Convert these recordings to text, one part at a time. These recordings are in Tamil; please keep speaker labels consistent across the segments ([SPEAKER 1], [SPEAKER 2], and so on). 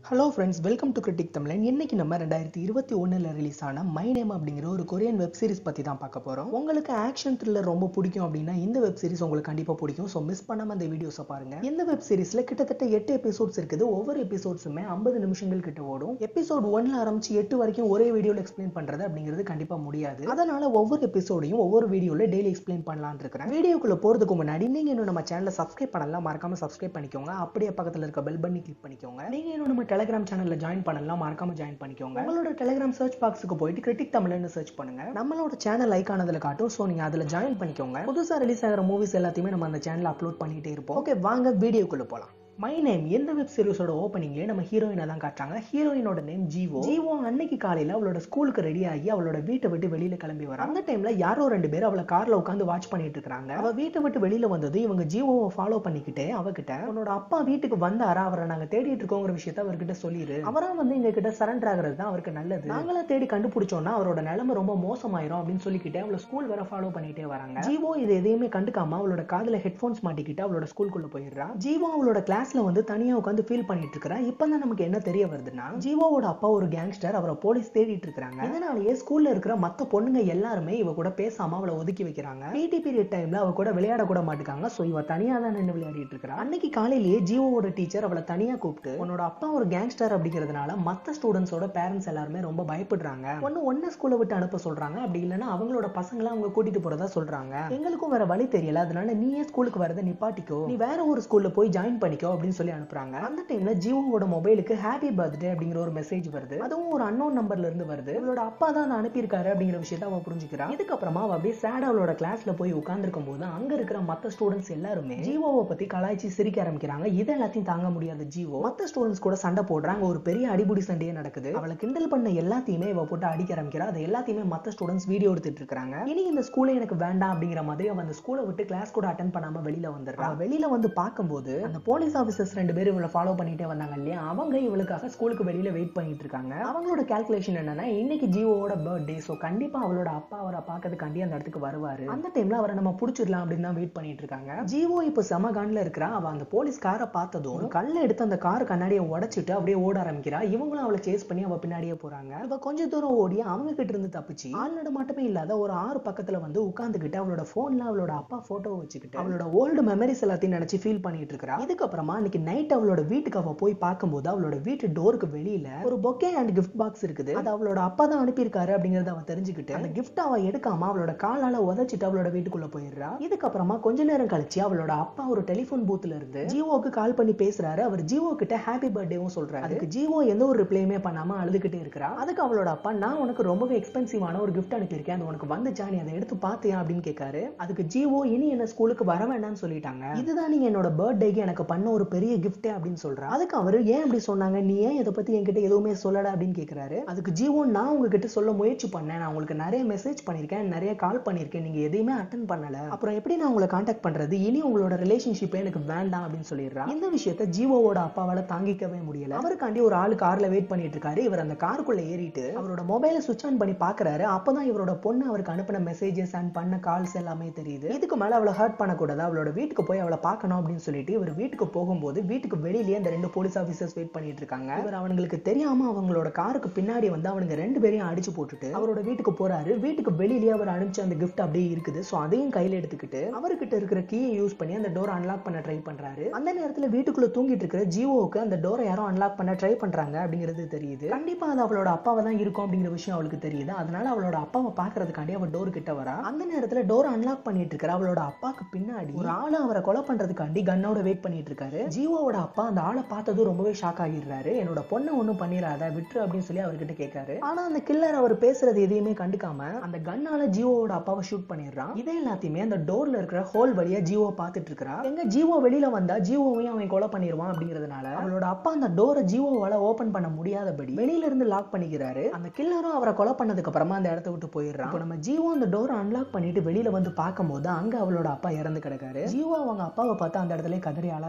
[SPEAKER 1] hello friends welcome to Critic Tamizhan இன்னைக்கு நம்ம ரெண்டாயிரத்தி இருபத்தி ஒன்றில் ரிலீஸ் ஆன மை நேம் அப்படிங்கிற ஒரு கொரியன் வெப் சீரிஸ் பற்றி தான் பார்க்க போகிறோம் உங்களுக்கு ஆக்ஷன் த்ரில்லர் ரொம்ப பிடிக்கும் அப்படின்னா இந்த வெப் சீரிஸ் உங்களுக்கு கண்டிப்பாக பிடிக்கும் ஸோ மிஸ் பண்ணாம இந்த வீடியோஸை பாருங்க இந்த வெப் சீரிஸில் கிட்டத்தட்ட எட்டு எபிசோட்ஸ் இருக்குது ஒவ்வொரு எபிசோட்ஸுமே ஐம்பது நிமிஷங்கள் கிட்ட ஓடும் எபிசோட் ஒன்ல ஆரம்பிச்சு எட்டு வரைக்கும் ஒரே வீடியோவில் எக்ஸ்பிளைன் பண்ணுறது அப்படிங்கிறது கண்டிப்பாக முடியாது அதனால ஒவ்வொரு எபிசோடையும் ஒவ்வொரு வீடியோவில் டெய்லி எக்ஸ்பிளைன் பண்ணலாம்னு இருக்கிறேன் வீடியோக்குள்ள போகிறதுக்கு முன்னாடி நீங்கள் இன்னும் நம்ம சேனலை சப்ஸ்கிரைப் பண்ணலாம் மறக்காம சப்ஸ்கிரைப் பண்ணிக்கோங்க அப்படியே பக்கத்தில் இருக்க பெல் பண்ணி கிளிக் பண்ணிக்கோங்க நீங்க இன்னும் நம்ம டெலிகிராம் சேனல்ல ஜாயின் பண்ணலாம் மறக்காம ஜாயின் பண்ணிக்கோங்க உங்களோட டெலிகிராம் சர்ச் பாக்ஸுக்கு போயிட்டு கிரிட்டிக் தமிழ்னு சர்ச் பண்ணுங்க நம்மளோட சேனல் ஐக்கான் அதுல காட்டும் ஸோ நீங்க அதுல ஜாயின் பண்ணிக்கோங்க புதுசா ரிலீஸ் ஆகிற மூவிஸ் எல்லாத்தையுமே நம்ம அந்த சேனல் அப்லோட் பண்ணிட்டே இருப்போம் ஓகே வாங்க வீடியோக்குள்ள போலாம் மை நேம் எந்த வெப் சீரிஸோட ஓப்பனிங்லேயே நம்ம ஹீரோயினை தான் காட்டுறாங்க ஹீரோயினோட நேம் ஜீவோ ஜீவோ அன்னைக்கு காலையில அவளோட ஸ்கூலுக்கு ரெடி ஆகி அவளோட வீட்டை விட்டு வெளியில கிளம்பி வர அந்த டைம்ல யாரோ ரெண்டு பேர் அவளை கார்ல உட்காந்து வாட்ச் பண்ணிட்டு இருக்காங்க அவ வீட்டை விட்டு வெளியில வந்தது இவங்க ஜீவோவை ஃபாலோ பண்ணிக்கிட்டே அவகிட்ட உன்னோட அப்பா வீட்டுக்கு வந்தாரா அவரை நாங்க தேடிட்டு இருக்கோங்கிற விஷயத்த அவர்கிட்ட சொல்லிடு அவரா வந்து எங்க கிட்ட சரண்டர் ஆகுறது தான் அவருக்கு நல்லது நாங்களா தேடி கண்டுபிடிச்சோம்னா அவரோட நிலைமை ரொம்ப மோசமாயிரும் அப்படின்னு சொல்லிக்கிட்டே அவளை ஸ்கூல் வேற ஃபாலோ பண்ணிட்டே வராங்க ஜீவோ இது எதையுமே கண்டுக்காம அவளோட காதுல ஹெட்ஃபோன்ஸ் மாட்டிக்கிட்டு அவளோட ஸ்கூலுக்குள்ள போயிடுறா ஜீவோ அவளோட கிளாஸ்ல வந்து தனியா உட்காந்து ஃபீல் பண்ணிட்டு இருக்கிறா இப்பதான் நமக்கு என்ன தெரிய வருதுன்னா ஜீவோவோட அப்பா ஒரு கேங்ஸ்டர் அவரை போலீஸ் தேடிட்டு இருக்காங்க இதனாலேயே ஸ்கூல்ல இருக்கிற மத்த பொண்ணுங்க எல்லாருமே இவ கூட பேசாம அவளை ஒதுக்கி வைக்கிறாங்க பிடி பீரியட் டைம்ல அவ கூட விளையாட கூட மாட்டுக்காங்க சோ இவ தனியா தான் நின்று விளையாடிட்டு இருக்கா அன்னைக்கு காலையிலேயே ஜீவோவோட டீச்சர் அவளை தனியா கூப்பிட்டு உன்னோட அப்பா ஒரு கேங்ஸ்டர் அப்படிங்கிறதுனால மத்த ஸ்டூடெண்ட்ஸோட பேரண்ட்ஸ் எல்லாருமே ரொம்ப பயப்படுறாங்க ஒன்னு ஒன்னு ஸ்கூல்ல விட்டு அனுப்ப சொல்றாங்க அப்படி இல்லைன்னா அவங்களோட பசங்களை அவங்க கூட்டிட்டு போறதா சொல்றாங்க எங்களுக்கும் வேற வழி தெரியல அதனால நீயே ஸ்கூலுக்கு வரதை நிப்பாட்டிக்கோ நீ வேற ஒரு ஸ்கூல்ல போய் ஜாயின் பண்ணிக்கோ அப்படின்னு சொல்லி அனுப்புறாங்க அந்த டைம்ல ஜீவோவோட மொபைலுக்கு ஹாப்பி பர்த்டே அப்படிங்கிற ஒரு மெசேஜ் வருது அதுவும் ஒரு அன்னோன் நம்பர்ல இருந்து வருது இவளோட அப்பா தான் அதை அனுப்பியிருக்காரு அப்படிங்கிற விஷயத்த அவ புரிஞ்சுக்கிறா இதுக்கப்புறமா அவ அப்படியே சேட் அவளோட கிளாஸ்ல போய் உட்கார்ந்துருக்கும் போது அங்க இருக்கிற மத்த ஸ்டூடெண்ட்ஸ் எல்லாருமே ஜீவோவை பத்தி கலாய்ச்சி சிரிக்க ஆரம்பிக்கிறாங்க இது எல்லாத்தையும் தாங்க முடியாத ஜீவோ மத்த ஸ்டூடெண்ட்ஸ் கூட சண்டை போடுறாங்க ஒரு பெரிய அடிபுடி சண்டையே நடக்குது அவளை கிண்டல் பண்ண எல்லாத்தையுமே இவ போட்டு அடிக்க ஆரம்பிக்கிறா அது எல்லாத்தையுமே மத்த ஸ்டூடெண்ட்ஸ் வீடியோ எடுத்துட்டு இருக்காங்க இனி இந்த ஸ்கூலே எனக்கு வேண்டாம் அப்படிங்கிற மாதிரி அவ அந்த ஸ்கூலை விட்டு கிளாஸ் கூட அட்டன் பண்ணாம வெளியில வந்துடுறா வெளியில வந்து பார்க்கும்போது அந்த போலீஸ் ஆபீசர்ஸ் ரெண்டு பேரும் இவளை ஃபாலோ பண்ணிட்டே வந்தாங்க இல்லையா அவங்க இவளுக்காக ஸ்கூலுக்கு வெளியில வெயிட் பண்ணிட்டு இருக்காங்க அவங்களோட கால்குலேஷன் என்னன்னா இன்னைக்கு ஜீவோட பர்த்டே ஸோ கண்டிப்பா அவளோட அப்பா அவரை பார்க்கறதுக்காண்டி அந்த இடத்துக்கு வருவாரு அந்த டைம்ல அவரை நம்ம புடிச்சிடலாம் அப்படின்னு தான் வெயிட் பண்ணிட்டு இருக்காங்க ஜீவோ இப்போ செம கான்ல இருக்கிறா அவ அந்த போலீஸ் காரை பார்த்ததும் ஒரு கல்லை எடுத்து அந்த கார் கண்ணாடியை உடைச்சிட்டு அப்படியே ஓட ஆரம்பிக்கிறா இவங்களும் அவளை சேஸ் பண்ணி அவ பின்னாடியே போறாங்க இவ கொஞ்ச தூரம் ஓடி அவங்க கிட்ட இருந்து தப்பிச்சு ஆள் நடமாட்டமே இல்லாத ஒரு ஆறு பக்கத்துல வந்து உட்காந்துக்கிட்டு அவளோட போன்ல அவளோட அப்பா போட்டோ வச்சுக்கிட்டு அவளோட ஓல்டு மெமரிஸ் எல்லாத்தையும் நினைச்சு ஃபீல் பண்ணிட்டு இருக்கா இதுக்கப்புறமா அன்னைக்கு நைட் அவளோட வீட்டுக்கு அவ போய் பார்க்கும்போது அவளோட வீட்டு டோருக்கு வெளியில ஒரு பொக்கே அண்ட் கிஃப்ட் பாக்ஸ் இருக்குது அது அவளோட அப்பா தான் அனுப்பியிருக்காரு அப்படிங்கறத அவ தெரிஞ்சுக்கிட்டு அந்த கிஃப்ட் அவ எடுக்காம அவளோட காலால உதச்சிட்டு அவளோட வீட்டுக்குள்ள போயிடுறா இதுக்கப்புறமா கொஞ்ச நேரம் கழிச்சு அவளோட அப்பா ஒரு டெலிபோன் பூத்ல இருந்து ஜியோவுக்கு கால் பண்ணி பேசுறாரு அவர் ஜியோ கிட்ட ஹாப்பி பர்த்டேவும் சொல்றாரு அதுக்கு ஜியோ எந்த ஒரு ரிப்ளையுமே பண்ணாம அழுதுகிட்டே இருக்கிறா அதுக்கு அவளோட அப்பா நான் உனக்கு ரொம்பவே எக்ஸ்பென்சிவான ஒரு கிஃப்ட் அனுப்பியிருக்கேன் அது உனக்கு வந்துச்சா நீ அதை எடுத்து பாத்தியா அப்படின்னு கேட்காரு அதுக்கு ஜியோ இனி என்ன ஸ்கூலுக்கு வர வேண்டாம்னு சொல்லிட்டாங்க இதுதான் நீங்க என்னோட பர்த்டேக்கு எனக்கு பண்ண ஒரு பெரிய கிஃப்டே அப்படின்னு சொல்றா அதுக்கு அவரு ஏன் அப்படி சொன்னாங்க நீ ஏன் இதை பத்தி என்கிட்ட எதுவுமே சொல்லல அப்படின்னு கேக்குறாரு அதுக்கு ஜீவோ நான் உங்ககிட்ட சொல்ல முயற்சி பண்ணேன் நான் உங்களுக்கு நிறைய மெசேஜ் பண்ணிருக்கேன் நிறைய கால் பண்ணிருக்கேன் நீங்க எதையுமே அட்டன் பண்ணல அப்புறம் எப்படி நான் உங்களை காண்டாக்ட் பண்றது இனி உங்களோட ரிலேஷன்ஷிப்பே எனக்கு வேண்டாம் அப்படின்னு சொல்லிடுறா இந்த விஷயத்த ஜீவோவோட அப்பாவால தாங்கிக்கவே முடியல அவருக்காண்டி ஒரு ஆளு கார்ல வெயிட் பண்ணிட்டு இருக்காரு இவர் அந்த காருக்குள்ள ஏறிட்டு அவரோட மொபைலை சுவிச் ஆன் பண்ணி பாக்குறாரு அப்பதான் இவரோட பொண்ணு அவருக்கு அனுப்பின மெசேஜஸ் அண்ட் பண்ண கால்ஸ் எல்லாமே தெரியுது இதுக்கு மேல அவளை ஹர்ட் பண்ணக்கூடாது அவளோட வீட்டுக்கு போய் அவளை பார்க்கணும் அப்படின்னு சொல்லிட்டு இவர் வீட்டுக்கு போகும்போது வீட்டுக்கு வெளியிலேயே அந்த ரெண்டு போலீஸ் ஆபீசர்ஸ் வெயிட் பண்ணிட்டு இருக்காங்க இவர் அவங்களுக்கு தெரியாம அவங்களோட காருக்கு பின்னாடி வந்து அவனுங்க ரெண்டு பேரையும் அடிச்சு போட்டுட்டு அவரோட வீட்டுக்கு போறாரு வீட்டுக்கு வெளியிலேயே அவர் அனுப்பிச்ச அந்த கிஃப்ட் அப்படியே இருக்குது சோ அதையும் கையில எடுத்துக்கிட்டு அவர்கிட்ட இருக்கிற கீயை யூஸ் பண்ணி அந்த டோரை அன்லாக் பண்ண ட்ரை பண்றாரு அந்த நேரத்துல வீட்டுக்குள்ள தூங்கிட்டு இருக்கிற ஜியோவுக்கு அந்த டோரை யாரும் அன்லாக் பண்ண ட்ரை பண்றாங்க அப்படிங்கிறது தெரியுது கண்டிப்பா அது அவளோட அப்பாவை தான் இருக்கும் அப்படிங்கிற விஷயம் அவளுக்கு தெரியுது அதனால அவளோட அப்பாவை பாக்குறதுக்காண்டி அவ டோர் கிட்ட வரா அந்த நேரத்துல டோர் அன்லாக் பண்ணிட்டு இருக்கிற அவளோட அப்பாக்கு பின்னாடி ஒரு ஆளு அவரை கொலை பண்றதுக்காண்டி கன்னோட வெயிட் பண்ணிட்டு இருக்காரு ஜீவோவோட அப்பா அந்த ஆளை பார்த்ததும் ரொம்பவே ஷாக் ஆகிடுறாரு என்னோட பொண்ணை ஒண்ணும் பண்ணிடாத விட்டுரு அப்படின்னு சொல்லி அவர்கிட்ட கேட்காரு ஆனா அந்த கில்லர் அவர் பேசுறது எதையுமே கண்டுக்காம அந்த கன்னால ஜீவோவோட அப்பாவை ஷூட் பண்ணிடுறான் இதை எல்லாத்தையுமே அந்த டோர்ல இருக்கிற ஹோல் வழியா ஜீவோ பார்த்துட்டு இருக்கிறா எங்க ஜீவோ வெளியில வந்தா ஜீவோவையும் அவன் கொலை பண்ணிடுவான் அப்படிங்கிறதுனால அவளோட அப்பா அந்த டோரை ஜீவோவால ஓபன் பண்ண முடியாதபடி வெளியில இருந்து லாக் பண்ணிக்கிறாரு அந்த கில்லரும் அவரை கொலை பண்ணதுக்கு அப்புறமா அந்த இடத்த விட்டு போயிடுறான் இப்போ நம்ம ஜீவோ அந்த டோரை அன்லாக் பண்ணிட்டு வெளியில வந்து பார்க்கும்போது அங்க அவளோட அப்பா இறந்து கிடக்காரு ஜீவோ அவங்க அப்பாவை பார்த்து அந்த இடத்துல கதறி அழ ஆரம்பிக்கிறா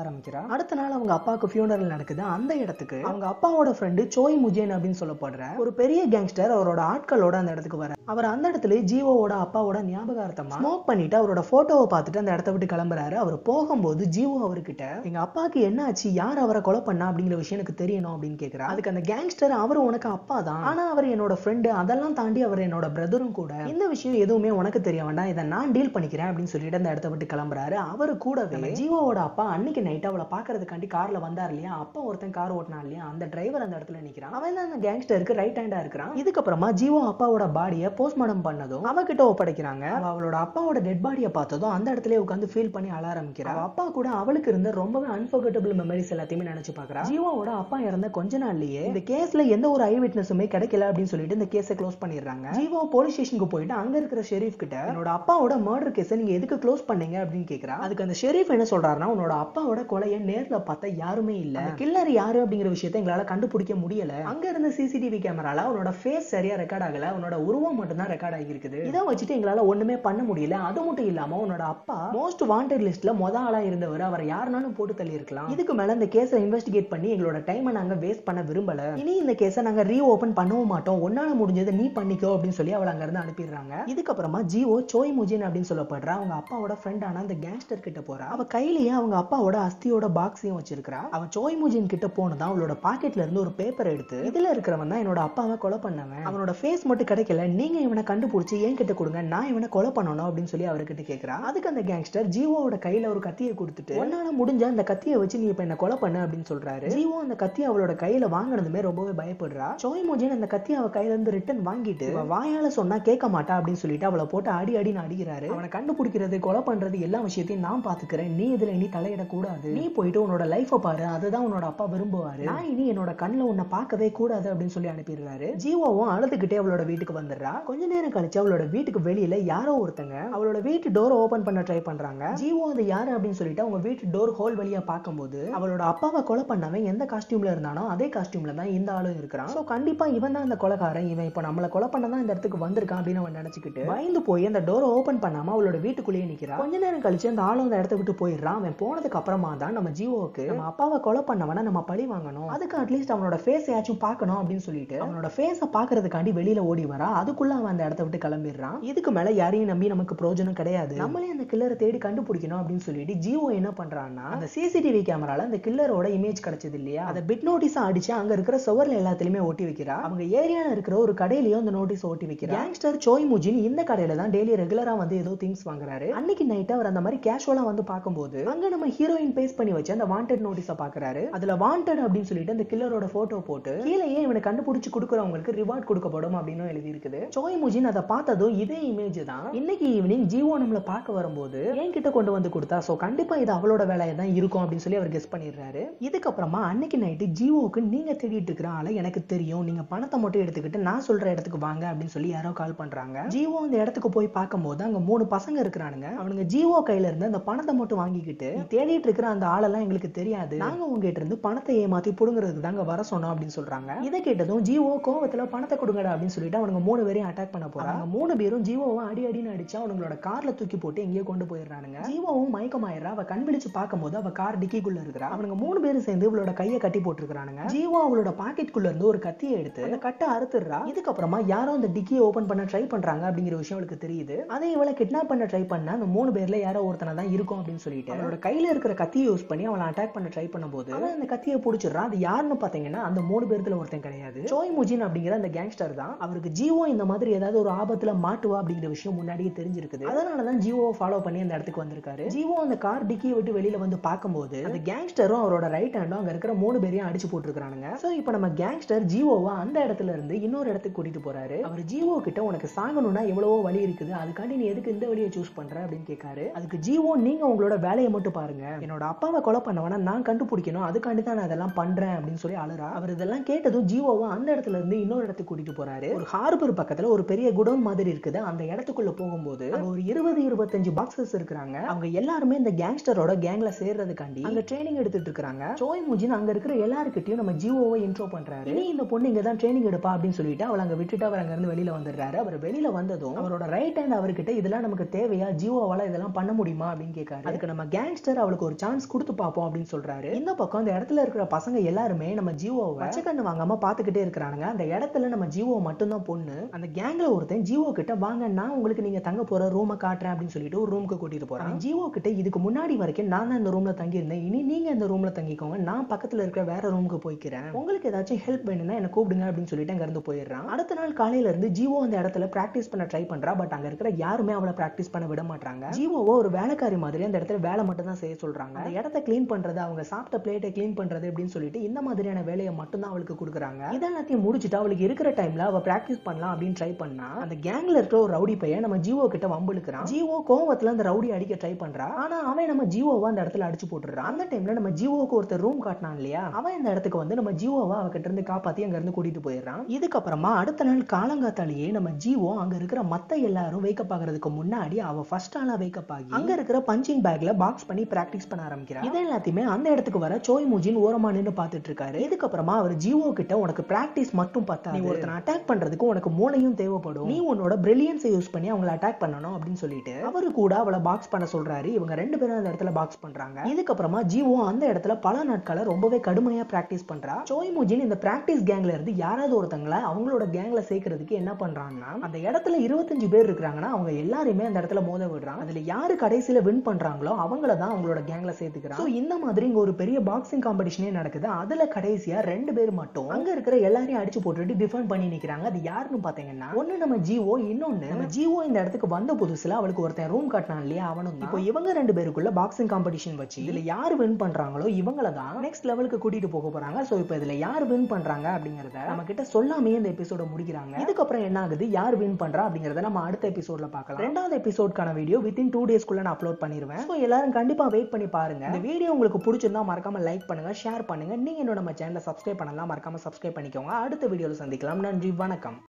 [SPEAKER 1] அடுத்த நாள் அவங்க அப்பாவுக்கு ஃபியூனரல் நடக்குது அந்த இடத்துக்கு அவங்க அப்பாவோட ஃப்ரெண்டு சோய் முஜேன் அப்படின்னு சொல்லப்படுற ஒரு பெரிய கேங்ஸ்டர் அவரோட ஆட்களோட அந்த இடத்துக்கு வர அவர் அந்த இடத்துல ஜீவோவோட அப்பாவோட ஞாபகார்த்தமா ஸ்மோக் பண்ணிட்டு அவரோட போட்டோவை பார்த்துட்டு அந்த இடத்த விட்டு கிளம்புறாரு அவர் போகும்போது ஜீவோ அவர்கிட்ட எங்க அப்பாவுக்கு என்ன ஆச்சு யார் அவரை கொலை பண்ணா அப்படிங்கிற விஷயம் எனக்கு தெரியணும் அப்படின்னு கேக்குறா அதுக்கு அந்த கேங்ஸ்டர் அவர் உனக்கு அப்பா தான் ஆனா அவர் என்னோட ஃப்ரெண்டு அதெல்லாம் தாண்டி அவர் என்னோட பிரதரும் கூட இந்த விஷயம் எதுவுமே உனக்கு தெரிய வேண்டாம் இதை நான் டீல் பண்ணிக்கிறேன் அப்படின்னு சொல்லிட்டு அந்த இடத்த விட்டு கிளம்புறாரு அவரு கூடவே ஜீவோவோட அப்பா அன்னைக்கு நைட் அவளை பாக்குறதுக்காண்டி கார்ல வந்தார் இல்லையா அப்பா ஒருத்தன் கார் ஓட்டினா இல்லையா அந்த டிரைவர் அந்த இடத்துல நிக்கிறான் அவன் தான் அந்த கேங்ஸ்டருக்கு ரைட் ஹேண்டா இருக்கிறான் இதுக்கப்புறமா ஜீவோ அப்பாவோட பாடியை போஸ்ட்மார்டம் பண்ணதும் அவகிட்ட ஒப்படைக்கிறாங்க அவ அவளோட அப்பாவோட டெட் பாடியை பார்த்ததும் அந்த இடத்துல உட்காந்து ஃபீல் பண்ணி அழ ஆரம்பிக்கிறா அவ அப்பா கூட அவளுக்கு இருந்த ரொம்பவே அன்ஃபர்கட்டபிள் மெமரிஸ் எல்லாத்தையுமே நினைச்சு பாக்குறா ஜீவோவோட அப்பா இறந்த கொஞ்ச நாள்லயே இந்த கேஸ்ல எந்த ஒரு ஐ விட்னஸுமே கிடைக்கல அப்படின்னு சொல்லிட்டு இந்த கேஸை க்ளோஸ் பண்ணிடுறாங்க ஜீவோ போலீஸ் ஸ்டேஷனுக்கு போயிட்டு அங்க இருக்கிற ஷெரீஃப் கிட்ட என்னோட அப்பாவோட மர்டர் கேஸை நீங்க எதுக்கு க்ளோஸ் பண்ணீங்க அப்படின்னு கேக்குறா அதுக்கு அந்த ஷெரீஃப் என்ன சொல்றாருன்னா உன்னோட அப்பாவோட கொலையை நேர்ல பார்த்தா யாருமே இல்ல கில்லர் யாரு அப்படிங்கிற விஷயத்தை எங்களால கண்டுபிடிக்க முடியல அங்க இருந்த சிசிடிவி கேமரால உன்னோட ஃபேஸ் சரியா ரெக்கார்ட் ஆகல உன்னோட உருவம் மட்டும் தான் ரெக்கார்ட் ஆகியிருக்குது இதை வச்சுட்டு எங்களால ஒண்ணுமே பண்ண முடியல அது மட்டும் இல்லாம உன்னோட அப்பா மோஸ்ட் வாண்டட் லிஸ்ட்ல முத ஆளா இருந்தவர் அவரை யாருனாலும் போட்டு தள்ளி இருக்கலாம் இதுக்கு மேல இந்த கேஸை இன்வெஸ்டிகேட் பண்ணி எங்களோட டைமை நாங்க வேஸ்ட் பண்ண விரும்பல இனி இந்த கேஸை நாங்க ரீ ஓபன் பண்ணவும் மாட்டோம் ஒன்னால முடிஞ்சதை நீ பண்ணிக்கோ அப்படின்னு சொல்லி அவளை அங்க இருந்து அனுப்பிடுறாங்க இதுக்கப்புறமா ஜிஓ சோய் முஜின் அப்படின்னு சொல்லப்படுற அவங்க அப்பாவோட ஃப்ரெண்டான அந்த கேங்ஸ்டர் கிட்ட போறா அவ கையிலேயே அவங்க அப்பாவோட அஸ்தியோட பாக்ஸையும் வச்சிருக்கா அவ சோய் முஜின் கிட்ட போனதான் அவளோட பாக்கெட்ல இருந்து ஒரு பேப்பர் எடுத்து இதுல இருக்கிறவன் தான் என்னோட அப்பாவை கொலை பண்ணவன் அவனோட ஃபேஸ் மட்டும் கிடைக்கல நீங்க இவனை கண்டுபிடிச்சு என் கிட்ட கொடுங்க நான் இவனை கொலை பண்ணணும் அப்படின்னு சொல்லி அவர்கிட்ட கேக்குறா அதுக்கு அந்த கேங்ஸ்டர் ஜீவோவோட கையில ஒரு கத்தியை கொடுத்துட்டு உன்னால முடிஞ்ச அந்த கத்தியை வச்சு நீ இப்ப என்ன கொலை பண்ணு அப்படின்னு சொல்றாரு ஜீவோ அந்த கத்தியை அவளோட கையில வாங்கினதுமே ரொம்பவே பயப்படுறா சோய் மோஜின் அந்த கத்தியை அவ கையில இருந்து ரிட்டன் வாங்கிட்டு இவ வாயால சொன்னா கேட்க மாட்டா அப்படின்னு சொல்லிட்டு அவளை போட்டு அடி அடின்னு அடிக்கிறாரு அவனை கண்டுபிடிக்கிறது கொலை பண்றது எல்லா விஷயத்தையும் நான் பாத்துக்கிறேன் நீ இதுல இனி தலையிடக்கூடாது நீ போயிட்டு உன்னோட லைஃப பாரு அதுதான் உன்னோட அப்பா விரும்புவாரு நான் இனி என்னோட கண்ணுல உன்னை பார்க்கவே கூடாது அப்படின்னு சொல்லி அனுப்பிடுறாரு ஜீவோவும் அழுதுகிட்டே அவளோட வீட்டுக்கு வந்துடுறா கொஞ்ச நேரம் கழிச்சு அவளோட வீட்டுக்கு வெளியில யாரோ ஒருத்தங்க அவளோட வீட்டு டோர் ஓபன் பண்ண ட்ரை பண்றாங்க ஜீவோ அது யாரு அப்படின்னு சொல்லிட்டு அவங்க வீட்டு டோர் ஹோல் வழியா பார்க்கும்போது அவளோட அப்பாவை கொலை பண்ணவன் எந்த காஸ்டியூம்ல இருந்தானோ அதே காஸ்டியூம்ல தான் இந்த ஆளும் இருக்கிறான் சோ கண்டிப்பா இவன் தான் இந்த கொலைகாரன் இவன் இப்ப நம்மள கொலை பண்ண தான் இந்த இடத்துக்கு வந்திருக்கான் அப்படின்னு அவன் நினைச்சுக்கிட்டு பயந்து போய் அந்த டோரை ஓபன் பண்ணாம அவளோட வீட்டுக்குள்ளேயே நிக்கிறா கொஞ்ச நேரம் கழிச்சு அந்த ஆளும் அந்த இடத்த விட்டு போயிடுறான் அவன் போனதுக்கு அப்புறமா தான் நம்ம ஜீவோக்கு நம்ம அப்பாவை கொலை பண்ணவன நம்ம பழி வாங்கணும் அதுக்கு அட்லீஸ்ட் அவனோட ஃபேஸ் யாச்சும் பார்க்கணும் அப்படின்னு சொல்லிட்டு அவனோட ஃபேஸை பாக்குறதுக்காண்டி வெளியில ஓடி வரா அதுக்குள்ள அவன் அந்த இடத்த விட்டு கிளம்பிடுறான் இதுக்கு மேல யாரையும் நம்பி நமக்கு பிரயோஜனம் கிடையாது நம்மளே அந்த கில்லரை தேடி கண்டுபிடிக்கணும் அப்படின்னு சொல்லிட்டு ஜியோ என்ன பண்றான்னா அந்த சிசிடிவி கேமரால அந்த கில்லரோட இமேஜ் கிடைச்சது இல்லையா அதை பிட் நோட்டீஸா அடிச்சு அங்க இருக்கிற சுவர்ல எல்லாத்துலயுமே ஒட்டி வைக்கிறா அவங்க ஏரியால இருக்கிற ஒரு கடையிலயும் அந்த நோட்டீஸ் ஒட்டி வைக்கிறா கேங்ஸ்டர் சோய் முஜின் இந்த கடையில தான் டெய்லி ரெகுலரா வந்து ஏதோ திங்ஸ் வாங்குறாரு அன்னைக்கு நைட் அவர் அந்த மாதிரி கேஷுவலா வந்து பார்க்கும்போது அங்க நம்ம ஹீரோயின் பேஸ் பண்ணி வச்சு அந்த வாண்டட் நோட்டீஸை பாக்குறாரு அதுல வாண்டட் அப்படின்னு சொல்லிட்டு அந்த கில்லரோட போட்டோ போட்டு கீழேயே இவனை கண்டுபிடிச்சு கொடுக்குறவங்களுக்கு ரிவார்ட் கொடுக்கப்படும் அப்படின்னு எழுதி இருக்குது சோய் முஜின் அதை பார்த்ததும் இதே இமேஜ் தான் இன்னைக்கு ஈவினிங் ஜீவோ நம்மள பார்க்க வரும்போது என்கிட்ட கொண்டு வந்து கொடுத்தா சோ கண்டிப்பா இது அவளோட வேலையா தான் இருக்கும் அப்படின்னு சொல்லி அவர் கெஸ் பண்ணிடுறாரு இதுக்கப்புறமா அன்னைக்கு நைட்டு ஜீவோக்கு நீங்க தேடிட்டு இருக்கிற ஆளை எனக்கு தெரியும் நீங்க பணத்தை மட்டும் எடுத்துக்கிட்டு நான் சொல்ற இடத்துக்கு வாங்க அப்படின்னு சொல்லி யாரோ கால் பண்றாங்க ஜீவோ அந்த இடத்துக்கு போய் பார்க்கும்போது அங்க மூணு பசங்க இருக்கிறானுங்க அவனுங்க ஜீவோ கையில இருந்து அந்த பணத்தை மட்டும் வாங்கிக்கிட்டு நீ தேடிட்டு இருக்கிற அந்த ஆளெல்லாம் எங்களுக்கு தெரியாது நாங்க உங்ககிட்ட இருந்து பணத்தை ஏமாத்தி புடுங்குறதுக்கு தாங்க வர சொன்னோம் அப்படின்னு சொல்றாங்க இதை கேட்டதும் ஜீவோ கோவத்துல பணத்தை கொடுங்கடா அப்படின்னு சொல்லிட்டு அவனுங்க மூணு பேரையும் அட்டாக் பண்ண போறாங்க மூணு பேரும் ஜீவோவை அடி அடின்னு அடிச்சு அவனுங்களோட கார்ல தூக்கி போட்டு எங்கேயோ கொண்டு போயிடுறானுங்க ஜீவோவும் மயக்கமாயிரா அவ கண் விழிச்சு பார்க்கும்போது அவ கார் டிக்கிக்குள்ள இருக்கிறா அவனுங்க மூணு பேரும் சேர்ந்து இவளோட கையை கட்டி போட்டுருக்கானுங்க ஜீவோ அவளோட பாக்கெட்டுக்குள்ள இருந்து ஒரு கத்தியை எடுத்து அந்த கட்டை அறுத்துடுறா இதுக்கப்புறமா யாரோ அந்த டிக்கியை ஓபன் பண்ண ட்ரை பண்றாங்க அப்படிங்கிற விஷயம் அவளுக்கு தெரியுது அதை இவளை கிட்னாப் பண்ண ட்ரை பண்ண அந்த மூணு பேர்ல யாரோ ஒருத்தனை தான் இருக்கும் அப்படின்னு சொல்லிட்டு அவளோட கையில இருக்கிற கத்தியை யூஸ் பண்ணி அவளை அட்டாக் பண்ண ட்ரை பண்ணும்போது அவன் அந்த கத்தியை பிடிச்சிடுறான் அது யாருன்னு பாத்தீங்கன்னா அந்த மூணு பேர்த்துல ஒருத்தன் கிடையாது சோய் முஜின் அப்படிங்கிற அந்த கேங்ஸ்டர் தான் அவருக்கு ஜீவோ இந்த மாதிரி ஏதாவது ஒரு ஆபத்துல மாட்டுவா அப்படிங்கிற விஷயம் முன்னாடியே தெரிஞ்சிருக்குது அதனாலதான் ஜீவோவை ஃபாலோ பண்ணி அந்த இடத்துக்கு வந்திருக்காரு ஜீவோ அந்த கார் டிக்கியை விட்டு வெளியில வந்து பார்க்கும்போது அந்த கேங்ஸ்டரும் அவரோட ரைட் ஹேண்டும் அங்க இருக்கிற மூணு பேரையும் அடிச்சு போட்டுருக்கானுங்க சோ இப்போ நம்ம கேங்ஸ்டர் ஜீவோவை அந்த இடத்துல இருந்து இன்னொரு இடத்துக்கு கூட்டிட்டு போறாரு அவர் ஜீவோ கிட்ட உனக்கு சாகணும்னா எவ்வளவோ வழி இருக்குது அதுக்காண்டி நீ எதுக்கு இந்த வழியை சூஸ் பண்ற அப்படின்னு கேட்காரு அதுக்கு ஜீவோ நீங்க உங்களோட வேலையை மட்டும் பாருங்க என்னோட அப்பாவை கொலை பண்ணவனா நான் கண்டுபிடிக்கணும் அதுக்காண்டி தான் நான் அதெல்லாம் பண்றேன் அப்படின்னு சொல்லி அழுறா அவர் இதெல்லாம் கேட்டதும் ஜீவோவை அந்த இடத்துல இருந்து இன்னொரு இடத்துக்கு கூட்டிட்டு போறாரு ஒரு ஹார்பர் பக்கத்துல ஒரு பெரிய குடோன் மாதிரி இருக்குது அந்த இடத்துக்குள்ள போகும்போது அங்க ஒரு இருபது இருபத்தஞ்சு பாக்ஸஸ் இருக்கிறாங்க அவங்க எல்லாருமே இந்த கேங்ஸ்டரோட கேங்ல சேர்றதுக்காண்டி அங்க ட்ரைனிங் எடுத்துட்டு இருக்காங்க சோய் முஜின் அங்க இருக்கிற எல்லாருக்கிட்டையும் நம்ம ஜீவோவை இன்ட்ரோ பண்றாரு இனி இந்த பொண்ணு இங்க தான் ட்ரைனிங் எடுப்பா அப்படின்னு சொல்லிட்டு அவளை அங்க விட்டுட்டு அவர் அங்க இருந்து வெளியில வந்துடுறாரு அவர் வெளியில வந்ததும் அவரோட ரைட் ஹேண்ட் அவர்கிட்ட இதெல்லாம் நமக்கு தேவையா ஜீவோவால இதெல்லாம் பண்ண முடியுமா அப்படின்னு கேட்காரு அதுக்கு நம்ம கேங்ஸ்டர் அவளுக்கு ஒரு சான்ஸ் கொடுத்து கொடுத்து பார்ப்போம் அப்படின்னு சொல்றாரு இந்த பக்கம் அந்த இடத்துல இருக்கிற பசங்க எல்லாருமே நம்ம ஜீவோவை பச்சை கண்ணு வாங்காம பாத்துக்கிட்டே இருக்கிறானுங்க அந்த இடத்துல நம்ம ஜீவோ மட்டும்தான் பொண்ணு அந்த கேங்ல ஒருத்தன் ஜீவோ கிட்ட வாங்க நான் உங்களுக்கு நீங்க தங்க போற ரூமை காட்டுறேன் அப்படின்னு சொல்லிட்டு ஒரு ரூமுக்கு கூட்டிட்டு போறான் ஜீவோ கிட்ட இதுக்கு முன்னாடி வரைக்கும் நான் தான் இந்த ரூம்ல தங்கி இருந்தேன் இனி நீங்க இந்த ரூம்ல தங்கிக்கோங்க நான் பக்கத்துல இருக்கிற வேற ரூமுக்கு போய்க்கிறேன் உங்களுக்கு ஏதாச்சும் ஹெல்ப் வேணும்னா என்ன கூப்பிடுங்க அப்படின்னு சொல்லிட்டு அங்க இருந்து போயிடுறான் அடுத்த நாள் காலையில இருந்து ஜீவோ அந்த இடத்துல பிராக்டிஸ் பண்ண ட்ரை பண்றா பட் அங்க இருக்கிற யாருமே அவளை பிராக்டிஸ் பண்ண விட மாட்டாங்க ஜீவோவோ ஒரு வேலைக்காரி மாதிரி அந்த இடத்துல வேலை மட்டும் தான் செய்ய சொல்றாங்க அந்த இடத்த க்ளீன் பண்றது அவங்க சாப்பிட்ட பிளேட்டை க்ளீன் பண்றது அப்படின்னு சொல்லிட்டு இந்த மாதிரியான வேலையை மட்டும் தான் அவளுக்கு கொடுக்குறாங்க இதெல்லாத்தையும் முடிச்சுட்டு அவளுக்கு இருக்கிற டைம்ல அவ பிராக்டிஸ் பண்ணலாம் அப்படின்னு ட்ரை பண்ணா அந்த கேங்ல இருக்கிற ஒரு ரவுடி பையன் நம்ம ஜீவோ கிட்ட வம்பிழுக்கிறான் ஜீவோ கோவத்துல அந்த ரவுடி அடிக்க ட்ரை பண்றா ஆனா அவன் நம்ம ஜீவோவை அந்த இடத்துல அடிச்சு போட்டுறான் அந்த டைம்ல நம்ம ஜீவோவுக்கு ஒருத்தர் ரூம் காட்டினான் இல்லையா அவன் இந்த இடத்துக்கு வந்து நம்ம ஜீவோவை அவகிட்ட இருந்து காப்பாத்தி அங்க இருந்து கூட்டிட்டு போயிடுறான் இதுக்கப்புறமா அடுத்த நாள் காலங்காத்தாலேயே நம்ம ஜீவோ அங்க இருக்கிற மத்த எல்லாரும் வேக்கப் ஆகுறதுக்கு முன்னாடி அவ ஃபர்ஸ்ட் ஆளா வேக்கப் ஆகி அங்க இருக்கிற பஞ்சிங் பேக்ல பாக்ஸ் பண்ணி பிராக்டிஸ் பண்ண ஆரம்பிக்கிறா இது எல்லாத்தையுமே அந்த இடத்துக்கு வர சோய் மூஜின் ஓரமா நின்னு பாத்துட்டு இருக்காரு இதுக்கப்புறமா அவர் ஜீவோ கிட்ட உனக்கு பிராக்டிஸ் மட்டும் பார்த்தா நீ ஒருத்தனை அட்டாக் பண்றதுக்கு உனக்கு மூளையும் தேவைப்படும் நீ உன்னோட பிரில்லியன்ஸை யூஸ் பண்ணி அவங்கள அட்டாக் பண்ணணும் அப்படின்னு சொல்லிட்டு அவரு கூட அவளை பாக்ஸ் பண்ண சொல்றாரு இவங்க ரெண்டு பேரும் அந்த இடத்துல பாக்ஸ் பண்றாங்க இதுக்கப்புறமா ஜீவோ அந்த இடத்துல பல நாட்களா ரொம்பவே கடுமையா பிராக்டிஸ் பண்றா சோய் மூஜின் இந்த பிராக்டிஸ் கேங்ல இருந்து யாராவது ஒருத்தங்கள அவங்களோட கேங்ல சேர்க்கறதுக்கு என்ன பண்றாங்கன்னா அந்த இடத்துல இருபத்தஞ்சு பேர் இருக்காங்கன்னா அவங்க எல்லாருமே அந்த இடத்துல மோத விடுறாங்க அதுல யாரு கடைசியில வின் பண்றாங்களோ அவங்கள தான் அவங்களோட கேங்ல சேர்த்துக்கிறாங்க So, இந்த மாதிரி இங்க ஒரு பெரிய பாக்ஸிங் காம்படிஷனே நடக்குது அதுல கடைசியா ரெண்டு பேர் மட்டும் அங்க இருக்கிற எல்லாரையும் அடிச்சு போட்டுட்டு டிஃபெண்ட் பண்ணி நிக்கிறாங்க அது யாருன்னு பாத்தீங்கன்னா ஒண்ணு நம்ம ஜீவோ இன்னொன்னு நம்ம ஜீவோ இந்த இடத்துக்கு வந்த புதுசுல அவளுக்கு ஒருத்தன் ரூம் காட்டினான் இல்லையா அவனும் இப்போ இவங்க ரெண்டு பேருக்குள்ள பாக்ஸிங் காம்படிஷன் வச்சு இதுல யார் வின் பண்றாங்களோ இவங்கள தான் நெக்ஸ்ட் லெவலுக்கு கூட்டிட்டு போக போறாங்க சோ இப்போ இதுல யார் வின் பண்றாங்க அப்படிங்கறத நம்ம கிட்ட சொல்லாமே இந்த எபிசோட முடிக்கிறாங்க இதுக்கப்புறம் என்ன ஆகுது யார் வின் பண்றா அப்படிங்கறத நம்ம அடுத்த எபிசோட்ல பார்க்கலாம் ரெண்டாவது எபிசோட்கான வீடியோ வித்தின் டூ டேஸ்க்குள்ள நான் அப்லோட் பண்ணிருவேன் ஸோ எல்லாரும் கண்டிப்பா வெயிட் பண்ணி பாருங்க இந்த வீடியோ உங்களுக்கு பிடிச்சிருந்தா மறக்காம லைக் பண்ணுங்க ஷேர் பண்ணுங்க நீங்க இன்னும் நம்ம சேனலை சப்ஸ்கிரைப் பண்ணலாம் மறக்காம சப்ஸ்கிரைப் பண்ணிக்கோங்க அடுத்த வீடியோல சந்திக்கலாம் நன்றி வணக்கம்